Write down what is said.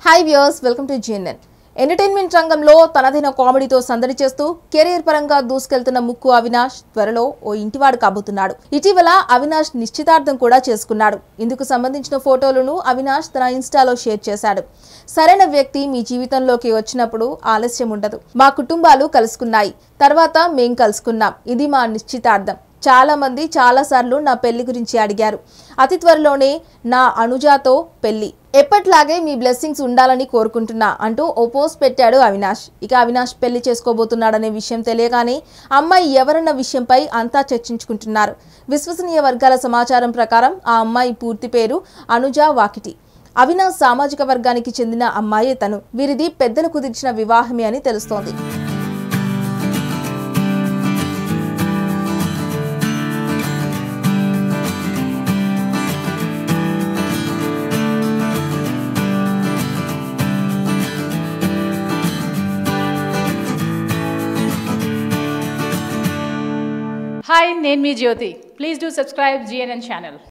hi viewers welcome to GNN entertainment రంగంలో తనదైన కామెడీతో సందడి చేస్తూ కెరీర్ పరంగా దూసుకెళ్తున్న ముక్కు అవినాష్ త్వరలో ఓ ఇంటివాడు కాబోతున్నాడు ఇటీవల అవినాష్ నిశ్చితార్థం కూడా చేసుకున్నాడు ఇందుకు సంబంధించిన ఫోటోలను అవినాష్ తన ఇన్స్టాలో షేర్ చేశాడు సరైన వ్యక్తి మీ జీవితంలోకి వచ్చినప్పుడు ఆలస్యం ఉండదు మా కుటుంబాలు కలుసుకున్నాయి తర్వాత మేం కలుసుకున్నాం ఇది మా నిశ్చితార్థం చాలా మంది చాలాసార్లు నా పెళ్లి గురించి అడిగారు అతి త్వరలోనే నా అనుజాతో పెళ్లి ఎప్పట్లాగే మీ బ్లెస్సింగ్స్ ఉండాలని కోరుకుంటున్నా అంటూ ఓ పోస్ట్ పెట్టాడు అవినాష్ ఇక అవినాష్ పెళ్లి చేసుకోబోతున్నాడనే విషయం తెలియగానే అమ్మాయి ఎవరన్న విషయంపై అంతా చర్చించుకుంటున్నారు విశ్వసనీయ వర్గాల సమాచారం ప్రకారం ఆ అమ్మాయి పూర్తి పేరు అనుజ వాకిటి అవినాష్ సామాజిక వర్గానికి చెందిన అమ్మాయే తను వీరిది పెద్దలు కుదిర్చిన వివాహమే అని తెలుస్తోంది హాయ్ నేను మీ Jyothi please do subscribe GNN channel